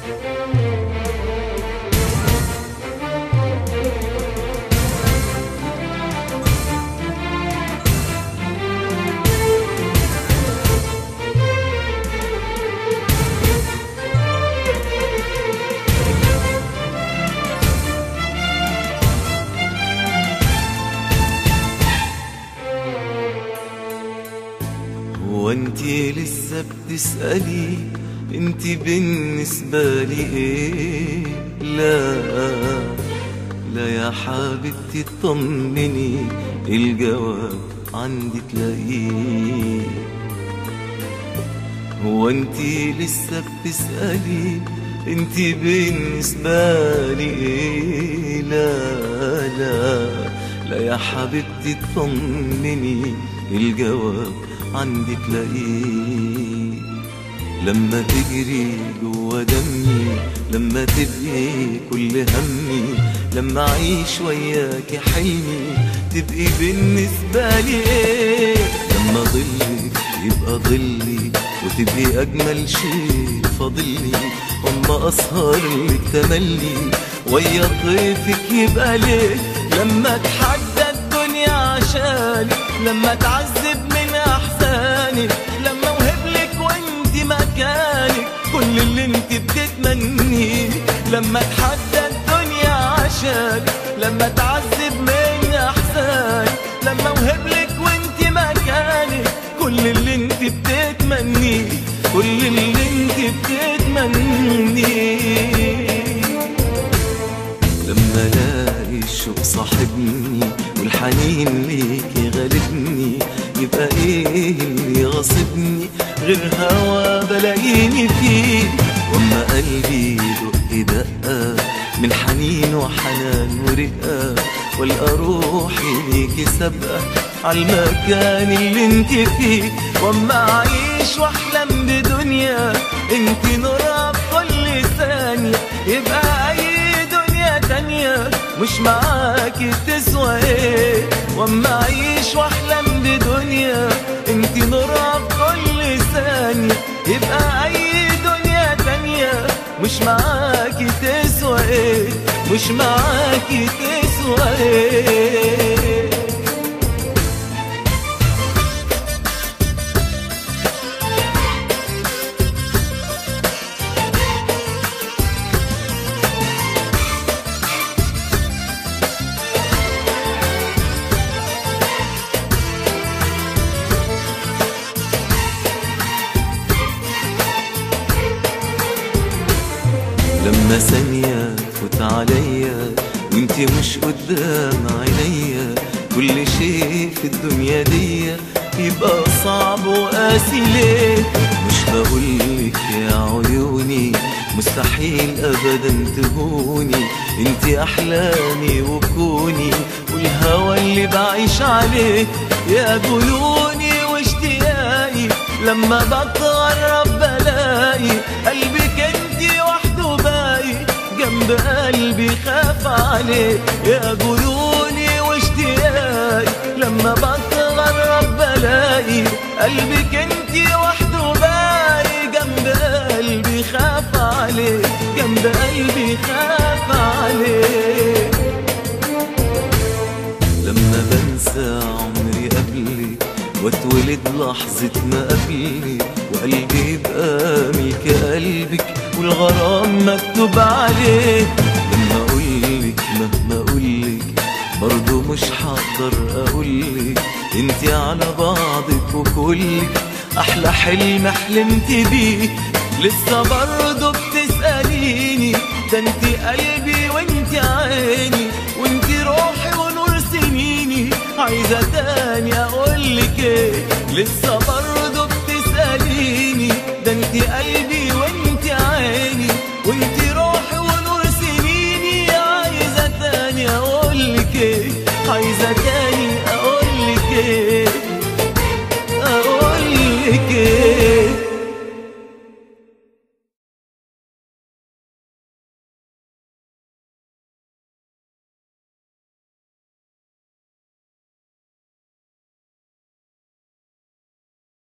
هو انتي لسه بتسألي انتي بالنسبة لي ايه لا لا يا حبيبتي اطمني الجواب عندي تلاقيه هو انتي لسه بتسألي انتي بالنسبة لي ايه لا لا لا يا حبيبتي اطمني الجواب عندي تلاقيه لما تجري جوا دمي لما تبقي كل همي لما اعيش وياكي حلمي تبقي بالنسبة لي ايه لما ظلك يبقى ظلي وتبقي اجمل شيء فاضلي اما اسهر لك تملي ويا طيفك يبقى ليه لما اتحدى الدنيا عشانك لما تعذب من احسانك لما اوهبلك وانت مكانك كل اللي انت بتتمنيه لما اتحدى الدنيا عشانك لما تعذب من احسانك لما اوهبلك وانت مكانك كل اللي انت بتتمنيه كل اللي انت بتتمنيه لما الاقي الشوق صاحبني والحنين ليكي غالبني يبقى ايه اللي غاصبني غير هوا بلاقيني فيه واما قلبي يدق دقة من حنين وحنان ورقة والقى روحي ليكي سابقة عالمكان اللي انت فيه واما اعيش واحلم بدنيا انت نورها في كل ثانية يبقى اي دنيا تانية مش معاكي تسوى ايه واما اعيش واحلم بدنيا انت نورها في كل ثانية يبقى اي دنيا تانية مش معاكي تسوى ايه مش معاكي تسوى ايه لما ثانية تفوت عليا وانتي مش قدام عينيا كل شيء في الدنيا دي يبقى صعب وقاسي ليه مش بقولك يا عيوني مستحيل ابدا تهوني انتي احلامي وكوني والهوى اللي بعيش عليه يا جيوني واشتياقي لما بتغرب بلاقي قلبك انتي وحده باقي جنب قلبي خاف عليه يا جيوني واشتياقي لما بتغرب بلاقي قلبك انتي وحده باقي جنب قلبي خاف عليه جنب قلبي خاف عليه لما بنسى عمري قبلك واتولد لحظة ما قبلي وقلبي يبقى ملك قلبك والغرام مكتوب عليه لما اقولك مهما اقولك برضو مش هقدر اقولك انتي على بعضك وكلك احلى حلم حلمت بيه لسه برضو بتسأليني ده انتي قلبي وانتي عيني وانتي روحي ونور سنيني عايزة تاني اقولك ايه لسه برضو بتسأليني ده انتي قلبي